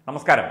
നമസ്കാരം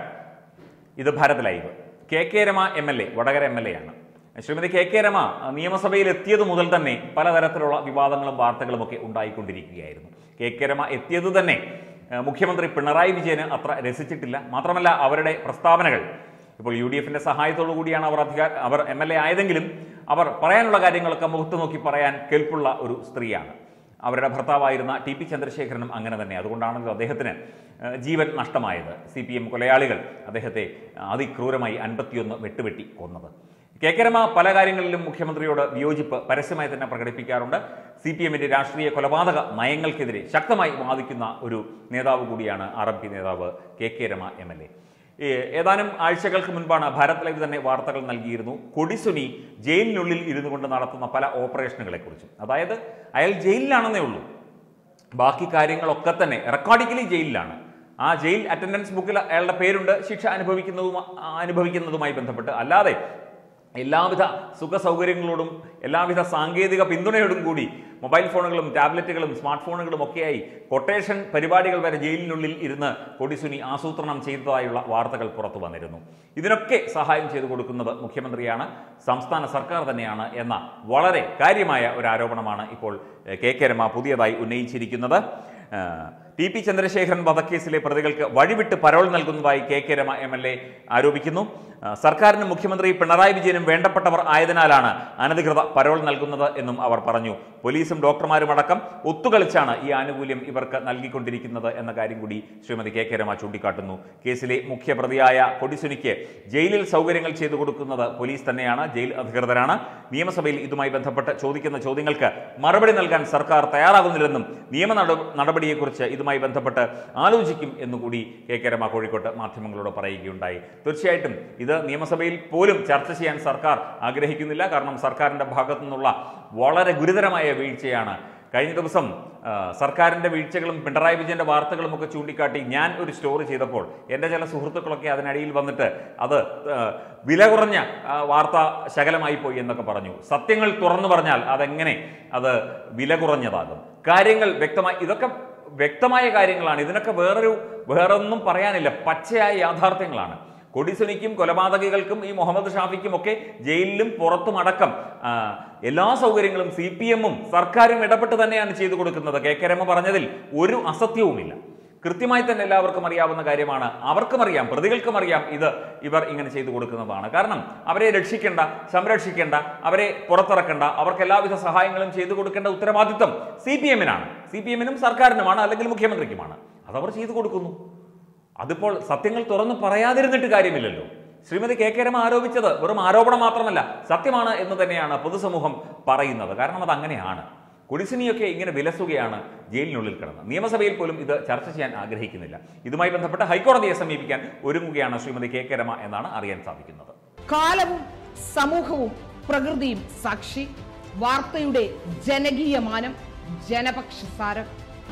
ഇത് Bharat live K K Rama M L A Vadakara M L A ആണ് ശ്രീമതി കെ കെ രമ നിയമസഭയിൽ എത്തിയത് മുതൽ തന്നെ പലതരത്തിലുള്ള വിവാദങ്ങളും വാർത്തകളും ഒക്കെ ഉണ്ടായിക്കൊണ്ടിരിക്കുകയായിരുന്നു കെ കെ രമ എത്തിയത് തന്നെ ഏഹ്, മുഖ്യമന്ത്രി പിണറായി വിജയന് അത്ര രസിച്ചിട്ടില്ല മാത്രമല്ല അവരുടെ പ്രസ്താവനകൾ ഇപ്പോൾ യു ഡി എഫിന്റെ സഹായത്തോടു കൂടിയാണ് അവർ അധികാര അവർ എം എൽ എ ആയതെങ്കിലും അവർ പറയാനുള്ള കാര്യങ്ങളൊക്കെ മുഖത്ത് നോക്കി പറയാൻ കെൽപ്പുള്ള ഒരു സ്ത്രീയാണ് അവരുടെ ഭർത്താവായിരുന്ന ടി പി ചന്ദ്രശേഖരനും അങ്ങനെ തന്നെ അതുകൊണ്ടാണല്ലോ അദ്ദേഹത്തിന് ഏഹ്, ജീവൻ നഷ്ടമായത് സി പി എം കൊലയാളികൾ അദ്ദേഹത്തെ അതിക്രൂരമായി അൻപത്തിയൊന്ന് വെട്ടുവെട്ടി കൊന്നത് കെ കെ രമ പല കാര്യങ്ങളിലും മുഖ്യമന്ത്രിയോട് വിയോജിപ്പ് പരസ്യമായി തന്നെ പ്രകടിപ്പിക്കാറുണ്ട് സി പി എമ്മിന്റെ രാഷ്ട്രീയ കൊലപാതക നയങ്ങൾക്കെതിരെ ശക്തമായി വാദിക്കുന്ന ഒരു നേതാവ് കൂടിയാണ് ആർ എം പി നേതാവ് K K Rama M L A ഈ ഏതാനും ആഴ്ചകൾക്ക് മുൻപാണ് ഭാരത് ലൈവ് തന്നെ വാർത്തകൾ നൽകിയിരുന്നു കൊടിസുനി ജയിലിനുള്ളിൽ ഇരുന്നു കൊണ്ട് നടത്തുന്ന പല ഓപ്പറേഷനുകളെക്കുറിച്ചും അതായത് അയാൾ ജയിലിലാണെന്നേ ഉള്ളൂ ബാക്കി കാര്യങ്ങളൊക്കെ തന്നെ റെക്കോർഡിക്കലി ജയിലിലാണ് ആ ജയിൽ അറ്റൻഡൻസ് ബുക്കിൽ അയാളുടെ പേരുണ്ട് ശിക്ഷ അനുഭവിക്കുന്നതും അനുഭവിക്കുന്നതുമായി ബന്ധപ്പെട്ട് അല്ലാതെ എല്ലാവിധ സുഖ സൗകര്യങ്ങളോടും എല്ലാവിധ സാങ്കേതിക പിന്തുണയോടും കൂടി മൊബൈൽ ഫോണുകളും ടാബ്ലറ്റുകളും സ്മാർട്ട് ഫോണുകളും ഒക്കെയായി കൊട്ടേഷൻ പരിപാടികൾ വരെ ജയിലിനുള്ളിൽ ഇരുന്ന് കൊടിസുനി ആസൂത്രണം ചെയ്തതായുള്ള വാർത്തകൾ പുറത്തു വന്നിരുന്നു ഇതിനൊക്കെ സഹായം ചെയ്തു കൊടുക്കുന്നത് മുഖ്യമന്ത്രിയാണ് സംസ്ഥാന സർക്കാർ തന്നെയാണ് എന്ന വളരെ കാര്യമായ ഒരു ആരോപണമാണ് ഇപ്പോൾ എഹ്, കെ കെ രമ പുതിയതായി ഉന്നയിച്ചിരിക്കുന്നത് ഏഹ്, ടി പി ചന്ദ്രശേഖരൻ വധക്കേസിലെ പ്രതികൾക്ക് വഴിവിട്ട് പരോൾ നൽകുന്നതായി K K Rama M L A ആരോപിക്കുന്നു ഏഹ്, സർക്കാരിനും മുഖ്യമന്ത്രി പിണറായി വിജയനും വേണ്ടപ്പെട്ടവർ ആയതിനാലാണ് അനധികൃത പരോൾ നൽകുന്നത് എന്നും അവർ പറഞ്ഞു പോലീസും ഡോക്ടർമാരും അടക്കം ഒത്തുകളിച്ചാണ് ഈ ആനുകൂല്യം ഇവർക്ക് നൽകിക്കൊണ്ടിരിക്കുന്നത് എന്ന കാര്യം കൂടി ശ്രീമതി കെ കെ രമ ചൂണ്ടിക്കാട്ടുന്നു കേസിലെ മുഖ്യപ്രതിയായ കൊടിസുനിക്ക് ജയിലിൽ സൗകര്യങ്ങൾ ചെയ്തു കൊടുക്കുന്നത് പോലീസ് തന്നെയാണ് ജയിൽ അധികൃതരാണ് നിയമസഭയിൽ ഇതുമായി ബന്ധപ്പെട്ട് ചോദിക്കുന്ന ചോദ്യങ്ങൾക്ക് മറുപടി നൽകാൻ സർക്കാർ തയ്യാറാകുന്നില്ലെന്നും നിയമ നട- നടപടിയെക്കുറിച്ച് ഇതുമായി ബന്ധപ്പെട്ട് ആലോചിക്കും എന്നുകൂടി കെ കെ രമ കോഴിക്കോട്ട് മാധ്യമങ്ങളോട് പറയുകയുണ്ടായി തീർച്ചയായിട്ടും ഇത് നിയമസഭയിൽ പോലും ചർച്ച ചെയ്യാൻ സർക്കാർ ആഗ്രഹിക്കുന്നില്ല കാരണം സർക്കാരിന്റെ ഭാഗത്തു നിന്നുള്ള വളരെ ഗുരുതരമായ വീഴ്ചയാണ് കഴിഞ്ഞ ദിവസം ആ, സർക്കാരിന്റെ വീഴ്ചകളും പിണറായി വിജയന്റെ വാർത്തകളും ഒക്കെ ചൂണ്ടിക്കാട്ടി ഞാൻ ഒരു സ്റ്റോറി ചെയ്തപ്പോൾ എൻ്റെ ചില സുഹൃത്തുക്കളൊക്കെ അതിനടിയിൽ വന്നിട്ട് അത് ആ, വില കുറഞ്ഞ ആ, വാർത്ത ശകലമായി പോയി എന്നൊക്കെ പറഞ്ഞു സത്യങ്ങൾ തുറന്നു പറഞ്ഞാൽ അതെങ്ങനെ അത് വില കുറഞ്ഞതാകും കാര്യങ്ങൾ വ്യക്തമായി ഇതൊക്കെ വ്യക്തമായ കാര്യങ്ങളാണ് ഇതിനൊക്കെ വേറൊരു വേറൊന്നും പറയാനില്ല പച്ചയായ യാഥാർത്ഥ്യങ്ങളാണ് കൊടിസുനിക്കും കൊലപാതകികൾക്കും ഈ മുഹമ്മദ് ഷാഫിക്കും ഒക്കെ ജയിലിലും പുറത്തും അടക്കം ആ, എല്ലാ സൗകര്യങ്ങളും സി പി എമ്മും സർക്കാരും ഇടപെട്ട് തന്നെയാണ് ചെയ്തു കൊടുക്കുന്നത് കെ കെ രമ പറഞ്ഞതിൽ ഒരു അസത്യവുമില്ല കൃത്യമായി തന്നെ എല്ലാവർക്കും അറിയാവുന്ന കാര്യമാണ് അവർക്കും അറിയാം പ്രതികൾക്കും അറിയാം ഇത് ഇവർ ഇങ്ങനെ ചെയ്തു കൊടുക്കുന്നതാണ് കാരണം അവരെ രക്ഷിക്കേണ്ട സംരക്ഷിക്കേണ്ട അവരെ പുറത്തിറക്കേണ്ട അവർക്ക് എല്ലാവിധ സഹായങ്ങളും ചെയ്തു കൊടുക്കേണ്ട ഉത്തരവാദിത്വം സി പി എമ്മിനാണ് സി പി എമ്മിനും സർക്കാരിനുമാണ് അല്ലെങ്കിൽ മുഖ്യമന്ത്രിക്കുമാണ് അതവർ ചെയ്തു കൊടുക്കുന്നു അതിപ്പോൾ സത്യങ്ങൾ തുറന്നു പറയാതിരുന്നിട്ട് കാര്യമില്ലല്ലോ ശ്രീമതി കെ കെ രമ ആരോപിച്ചത് വെറും ആരോപണം മാത്രമല്ല സത്യമാണ് എന്ന് തന്നെയാണ് പൊതുസമൂഹം പറയുന്നത് കാരണം അത് അങ്ങനെയാണ് കുടിസിനിയൊക്കെ ഇങ്ങനെ വിലസുകയാണ് ജയിലിനുള്ളിൽ കിടന്ന് നിയമസഭയിൽ പോലും ഇത് ചർച്ച ചെയ്യാൻ ആഗ്രഹിക്കുന്നില്ല ഇതുമായി ബന്ധപ്പെട്ട് ഹൈക്കോടതിയെ സമീപിക്കാൻ ഒരുങ്ങുകയാണ് ശ്രീമതി കെ കെ രമ എന്നാണ് അറിയാൻ സാധിക്കുന്നത് കാലവും സമൂഹവും പ്രകൃതിയും സാക്ഷി വാർത്തയുടെ ജനകീയ മാനം ജനപക്ഷസാരം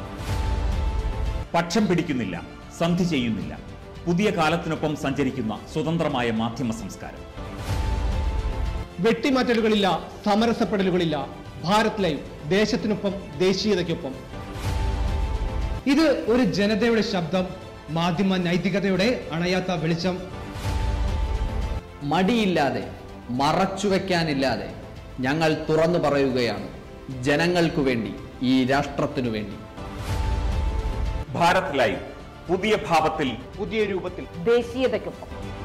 പക്ഷം പിടിക്കുന്നില്ല സന്ധി ചെയ്യുന്നില്ല പുതിയ കാലത്തിനൊപ്പം സഞ്ചരിക്കുന്ന സ്വതന്ത്രമായ മാധ്യമ സംസ്കാരം വെട്ടിമാറ്റലുകളില്ല സമരസപ്പെടലുകളില്ല ഭാരത് ലൈവ് ദേശത്തിനൊപ്പം ദേശീയതയ്ക്കൊപ്പം ഇത് ഒരു ജനതയുടെ ശബ്ദം മാധ്യമ നൈതികതയുടെ അണയാത്ത വെളിച്ചം മടിയില്ലാതെ മറച്ചുവെക്കാനില്ലാതെ ഞങ്ങൾ തുറന്നു പറയുകയാണ് ജനങ്ങൾക്കു വേണ്ടി ഈ രാഷ്ട്രത്തിനു വേണ്ടി ഭാരത് ലൈവ് പുതിയ ഭാവത്തിൽ പുതിയ രൂപത്തിൽ ദേശീയതയ്ക്കൊപ്പം